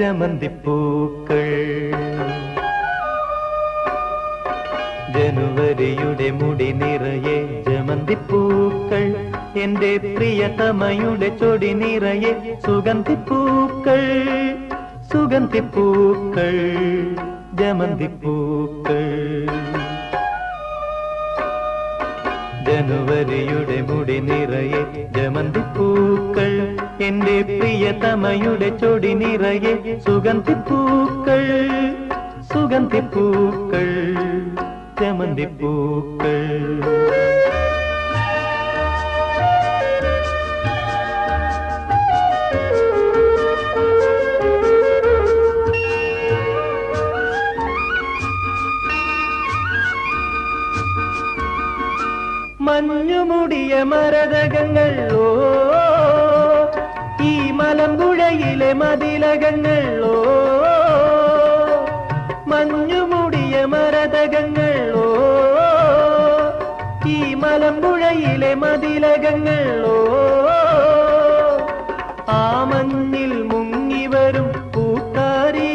ജമന്തിപ്പൂക്കൾ ജനുവരിയുടെ മുടി നിറയെ ജമന്തിപ്പൂക്കൾ എന്റെ പ്രിയതമയുടെ ചൊടി നിറയെ സുഗന്ധിപ്പൂക്കൾ സുഗന്ധിപ്പൂക്കൾ ജമന്തിപ്പൂക്കൾ ജനുവരിയുടെ മുടി നിറയെ ജമന്തിപ്പൂക്കൾ എന്റെ പ്രിയതമയുടെ ചൊടി നിറയെ സുഗന്ധിപ്പൂക്കൾ സുഗന്ധിപ്പൂക്കൾ ജമന്തിപ്പൂക്കൾ മഞ്ഞുമുടിയ മരതകങ്ങൾ ഓ ഈ മലമ്പുഴയിലെ മതിലകങ്ങൾ ഓ മഞ്ഞുമുടിയ മരതകങ്ങൾ ഓ ഈ മലമ്പുഴയിലെ മതിലകങ്ങൾ ഓ ആ മഞ്ഞിൽ മുങ്ങി വരും പൂക്കാരി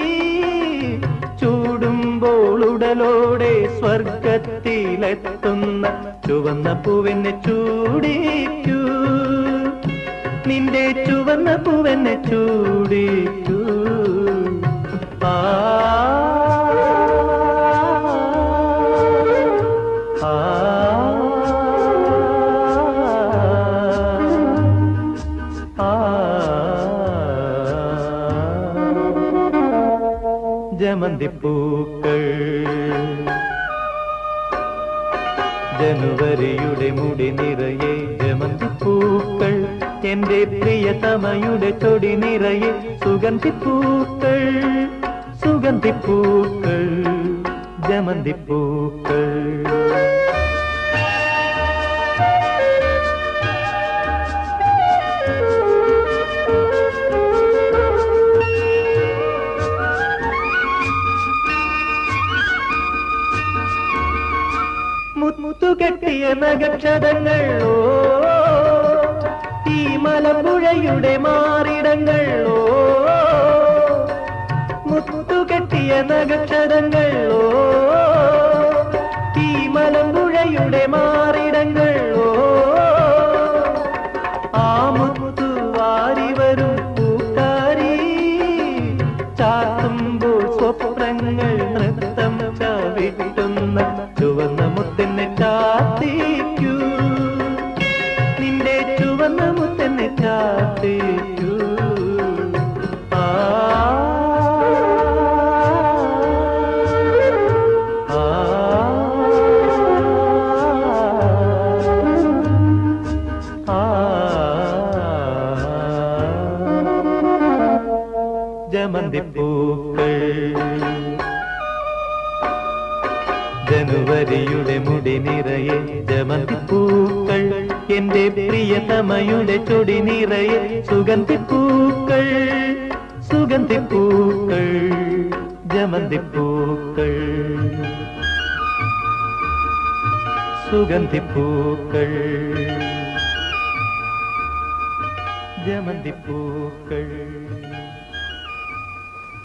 ചൂടുമ്പോൾ ഉടലോടെ സ്വർഗത്തിലെത്തുന്ന ചുവന്ന പൂവെന്നെ ചൂടിക്കൂ നിന്റെ ചുവന്ന പൂവെന്നെ ചൂടിക്കൂ ആ ആ ആ ജമന്തിപ്പൂക്കൾ ജനുവരിയുടെ മുടി നിറയെ ജമന്തിപ്പൂക്കൾ എന്റെ പ്രിയതമയുടെ ചൊടി നിറയെ സുഗന്ധിപ്പൂക്കൾ സുഗന്ധിപ്പൂക്കൾ ജമന്തിപ്പൂക്കൾ മുത്തുകെട്ടിയ നഗക്ഷതങ്ങൾ ഓ ഈ മലമ്പുഴയുടെ മാറിടങ്ങൾ ഓ മുത്തുകെട്ടിയ നഗക്ഷതങ്ങൾ ഓ ഈ മലമ്പുഴയുടെ മാറിടങ്ങൾ ഓ ആ മുത്തു വാരി വരും പൂക്കാരി ചാത്തുമ്പോൾ സ്വപ്നങ്ങൾ നൃത്തം ചവിട്ടുന്ന ചുവന്ന മുത്തന്നെ ചാത്തിക്കൂ നിന്റെ ചുവന്ന മുത്തന്നെ ചാത്തിക്കൂ ആ ആ ആ ജമന്തിപ്പൂക്കൾ ജനുവരിയുടെ മുടി നിറയെ ജമന്തിപ്പൂക്കൾ എന്റെ പ്രിയതമയുടെ ചൊടി നിറയെ സുഗന്ധിപ്പൂക്കൾ സുഗന്ധിപ്പൂക്കൾ ജമന്തിപ്പൂക്കൾ സുഗന്ധിപ്പൂക്കൾ ജമന്തിപ്പൂക്കൾ